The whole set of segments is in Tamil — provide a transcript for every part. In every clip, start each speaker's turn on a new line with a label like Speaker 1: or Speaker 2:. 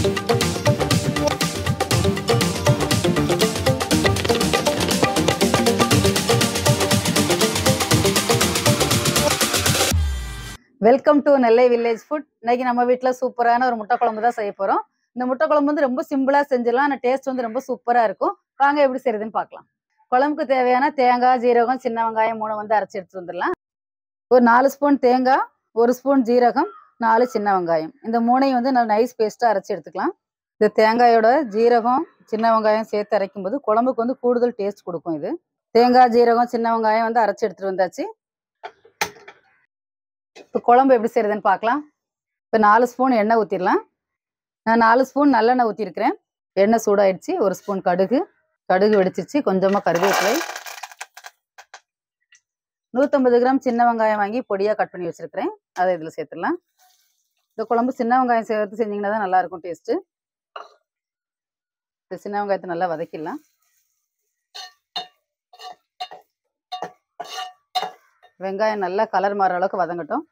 Speaker 1: welcome to Nellai village food இன்னைக்கு நம்ம வீட்டில் சூப்பரான ஒரு முட்டை குழம்பு தான் செய்ய போகிறோம் இந்த முட்டை குழம்பு வந்து ரொம்ப சிம்பிளாக செஞ்சிடலாம் ஆனால் டேஸ்ட் வந்து ரொம்ப சூப்பராக இருக்கும் வாங்க எப்படி செய்யறதுன்னு பார்க்கலாம் குழம்புக்கு தேவையான தேங்காய் ஜீரகம் சின்ன வெங்காயம் மூணு வந்து அரைச்சி எடுத்துட்டு வந்துடலாம் ஒரு நாலு ஸ்பூன் தேங்காய் ஒரு ஸ்பூன் ஜீரகம் நாலு சின்ன வெங்காயம் இந்த மூணையும் வந்து நல்லா நைஸ் பேஸ்ட்டாக அரைச்சி எடுத்துக்கலாம் இந்த தேங்காயோட ஜீரகம் சின்ன வெங்காயம் சேர்த்து அரைக்கும் போது குழம்புக்கு வந்து கூடுதல் டேஸ்ட் கொடுக்கும் இது தேங்காய் ஜீரகம் சின்ன வெங்காயம் வந்து அரைச்சி எடுத்துட்டு வந்தாச்சு இப்போ குழம்பு எப்படி செய்யறதுன்னு பார்க்கலாம் இப்போ நாலு ஸ்பூன் எண்ணெய் ஊற்றிடலாம் நான் நாலு ஸ்பூன் நல்லெண்ணெய் ஊற்றிருக்கிறேன் எண்ணெய் சூடாயிடுச்சு ஒரு ஸ்பூன் கடுகு கடுகு வெடிச்சிருச்சு கொஞ்சமாக கருவேப்பிலை நூற்றம்பது கிராம் சின்ன வெங்காயம் வாங்கி பொடியாக கட் பண்ணி வச்சுருக்கிறேன் அதை இதில் சேர்த்துடலாம் இந்த குழம்பு சின்ன வெங்காயம் சேர்த்து செஞ்சிங்கன்னா தான் நல்லாயிருக்கும் டேஸ்ட்டு இந்த சின்ன வெங்காயத்தை நல்லா வதக்கிடலாம் வெங்காயம் நல்லா கலர் மாறுற அளவுக்கு வதங்கட்டும்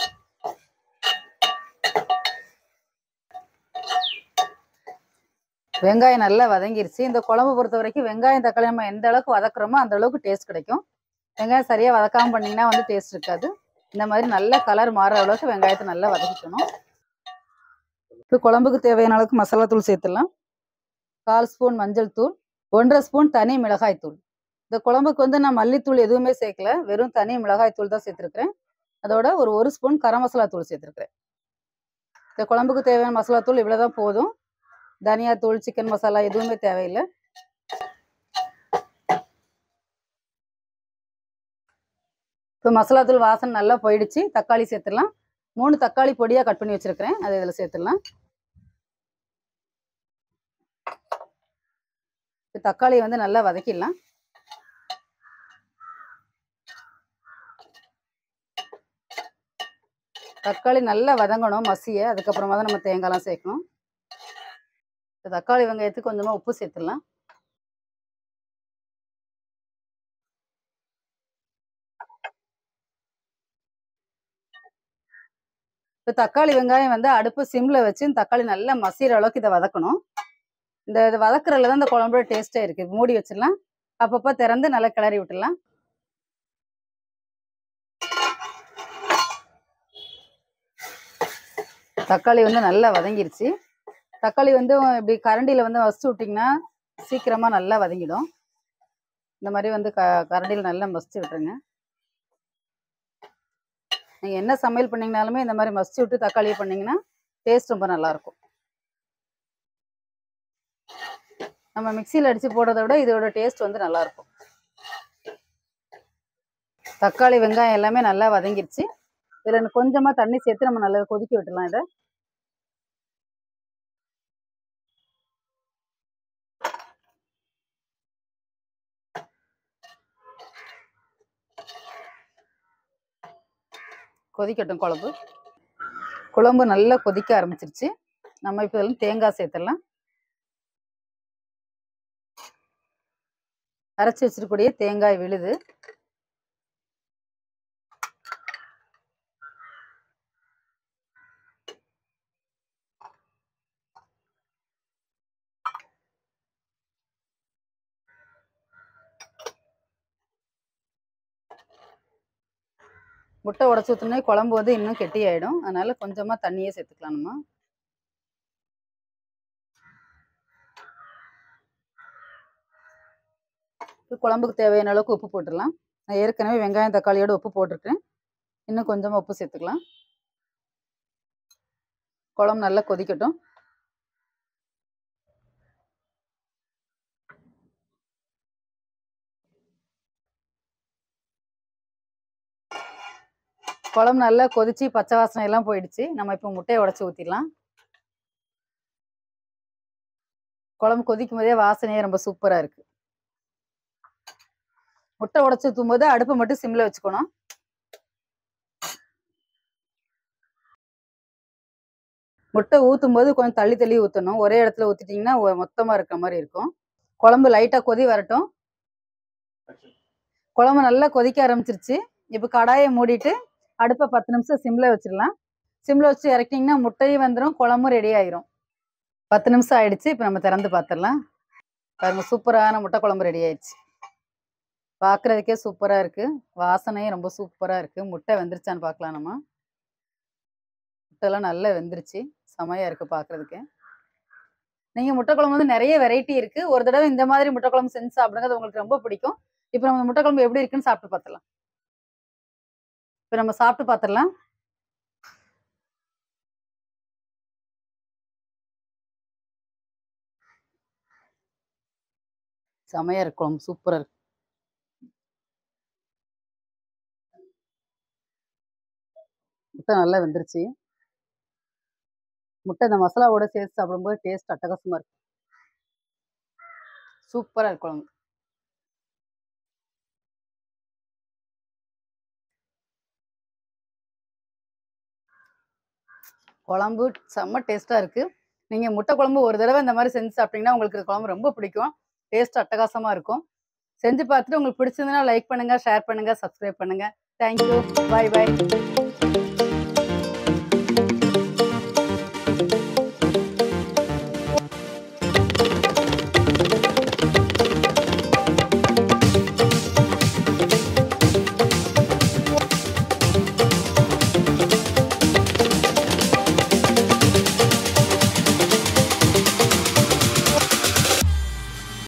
Speaker 1: வெங்காயம் நல்லா வதங்கிருச்சு இந்த குழம்பு பொறுத்த வரைக்கும் வெங்காயம் தக்காளி நம்ம எந்த அளவுக்கு வதக்குறோமோ அந்த அளவுக்கு டேஸ்ட் கிடைக்கும் வெங்காயம் சரியாக வதக்காம பண்ணிங்கன்னா வந்து டேஸ்ட் இருக்காது இந்த மாதிரி நல்ல கலர் மாறுற அளவுக்கு வெங்காயத்தை நல்லா வதக்கிக்கணும் இப்போ குழம்புக்கு தேவையான அளவுக்கு மசாலா தூள் சேர்த்துடலாம் கால் ஸ்பூன் மஞ்சள் தூள் ஒன்றரை ஸ்பூன் தனி மிளகாய் தூள் இந்த குழம்புக்கு வந்து நான் மல்லித்தூள் எதுவுமே சேர்க்கல வெறும் தனி மிளகாய் தூள் தான் சேர்த்துருக்கிறேன் அதோட ஒரு ஒரு ஸ்பூன் கரம் மசாலா தூள் சேர்த்துருக்கிறேன் இந்த குழம்புக்கு தேவையான மசாலா தூள் இவ்வளோதான் போதும் தனியா தூள் சிக்கன் மசாலா எதுவுமே தேவையில்லை இப்போ மசாலா தூள் வாசனை நல்லா போயிடுச்சு தக்காளி சேர்த்துடலாம் மூணு தக்காளி பொடியாக கட் பண்ணி வச்சிருக்கிறேன் அதை இதில் சேர்த்துடலாம் இப்போ தக்காளி வந்து நல்லா வதக்கிடலாம் தக்காளி நல்லா வதங்கணும் மசிய அதுக்கப்புறமா தான் நம்ம தேங்காய்லாம் சேர்க்கணும் இப்போ தக்காளி வெங்காயத்துக்கு கொஞ்சமாக உப்பு சேர்த்துடலாம் இப்போ தக்காளி வெங்காயம் வந்து அடுப்பு சிம்மில் வச்சு இந்த தக்காளி நல்லா மசிகிற அளவுக்கு இதை வதக்கணும் இந்த இது வதக்குறதுல தான் இந்த குழம்போட டேஸ்ட்டே இருக்குது மூடி வச்சிடலாம் அப்பப்போ திறந்து நல்லா கிளறி விட்டுடலாம் தக்காளி வந்து நல்லா வதங்கிருச்சு தக்காளி வந்து இப்படி கரண்டியில் வந்து வச்சு விட்டிங்கன்னா சீக்கிரமாக நல்லா வதங்கிடும் இந்த மாதிரி வந்து க கரண்டியில் நல்லா மசிச்சு விட்டுருங்க நீங்கள் என்ன சமையல் பண்ணிங்கனாலுமே இந்த மாதிரி மசிச்சு விட்டு தக்காளியை பண்ணிங்கன்னா டேஸ்ட் ரொம்ப நல்லாயிருக்கும் நம்ம மிக்சியில் அடித்து போடுறத விட இதோட டேஸ்ட் வந்து நல்லாயிருக்கும் தக்காளி வெங்காயம் எல்லாமே நல்லா வதங்கிருச்சு இதில் கொஞ்சமாக தண்ணி சேர்த்து நம்ம நல்லா கொதிக்க விட்டுலாம் இதை கொதிக்கட்டும் குழம்பு குழம்பு நல்லா கொதிக்க ஆரம்பிச்சிருச்சு நம்ம இப்போ இதில் தேங்காய் சேர்த்துடலாம் அரைச்சி வச்சிருக்கக்கூடிய தேங்காய் விழுது முட்டை உடச்சி ஊற்றினே குழம்பு வந்து இன்னும் கெட்டியாயிடும் அதனால கொஞ்சமாக தண்ணியே சேர்த்துக்கலாம் நம்ம இப்போ குழம்புக்கு தேவையான அளவுக்கு உப்பு போட்டுடலாம் நான் ஏற்கனவே வெங்காயம் தக்காளியோட உப்பு போட்டிருக்கேன் இன்னும் கொஞ்சமாக உப்பு சேர்த்துக்கலாம் குழம்பு நல்லா கொதிக்கட்டும் குழம்பு நல்லா கொதிச்சு பச்சை வாசனை எல்லாம் போயிடுச்சு நம்ம இப்போ முட்டையை உடச்சி ஊற்றிடலாம் குழம்பு கொதிக்கும் போதே வாசனையே ரொம்ப சூப்பராக இருக்கு முட்டை உடச்சி ஊற்றும் போது அடுப்பை மட்டும் சிம்மில் வச்சுக்கணும் முட்டை ஊற்றும் போது கொஞ்சம் தள்ளி தள்ளி ஊற்றணும் ஒரே இடத்துல ஊற்றிட்டிங்கன்னா மொத்தமாக இருக்கிற மாதிரி இருக்கும் குழம்பு லைட்டாக கொதி வரட்டும் குழம்பு நல்லா கொதிக்க ஆரம்பிச்சிருச்சு இப்போ கடாயை மூடிட்டு அடுப்பை பத்து நிமிஷம் சிம்மில் வச்சிடலாம் சிம்மில் வச்சு இறக்கிங்கன்னா முட்டையும் வந்துடும் குழம்பும் ரெடி ஆயிரும் பத்து நிமிஷம் ஆயிடுச்சு இப்போ நம்ம திறந்து பார்த்துடலாம் பாருங்க சூப்பரான முட்டை குழம்பு ரெடி ஆயிடுச்சு பார்க்குறதுக்கே சூப்பராக இருக்கு வாசனையும் ரொம்ப சூப்பராக இருக்கு முட்டை வெந்துருச்சான்னு பார்க்கலாம் நம்ம முட்டைலாம் நல்லா வெந்துருச்சு செமையாக இருக்கு பார்க்குறதுக்கு நீங்கள் முட்டை குழம்பு வந்து நிறைய வெரைட்டி இருக்கு ஒரு தடவை இந்த மாதிரி முட்டை குழம்பு செஞ்சு சாப்பிடுங்க அது உங்களுக்கு ரொம்ப பிடிக்கும் இப்போ நம்ம முட்டை குழம்பு எப்படி இருக்குன்னு சாப்பிட்டு பார்த்துடலாம் இப்போ நம்ம சாப்பிட்டு பார்த்துடலாம் செமையா இருக்கு குழம்பு சூப்பரா இருக்கு முட்டை நல்லா வெந்துருச்சு முட்டை இந்த மசாலாவோட சேர்த்து சாப்பிடும்போது டேஸ்ட் அட்டகாசமா இருக்கு சூப்பரா இருக்கு குழம்பு குழம்பு செம்ம டேஸ்டா இருக்கு நீங்க முட்டை குழம்பு ஒரு தடவை இந்த மாதிரி செஞ்சு சாப்பிட்டீங்கன்னா உங்களுக்கு இந்த குழம்பு ரொம்ப பிடிக்கும் டேஸ்ட் அட்டகாசமா இருக்கும் செஞ்சு பார்த்துட்டு உங்களுக்கு பிடிச்சிருந்ததுன்னா லைக் பண்ணுங்க ஷேர் பண்ணுங்க சப்ஸ்கிரைப் பண்ணுங்க தேங்க்யூ பாய் பாய்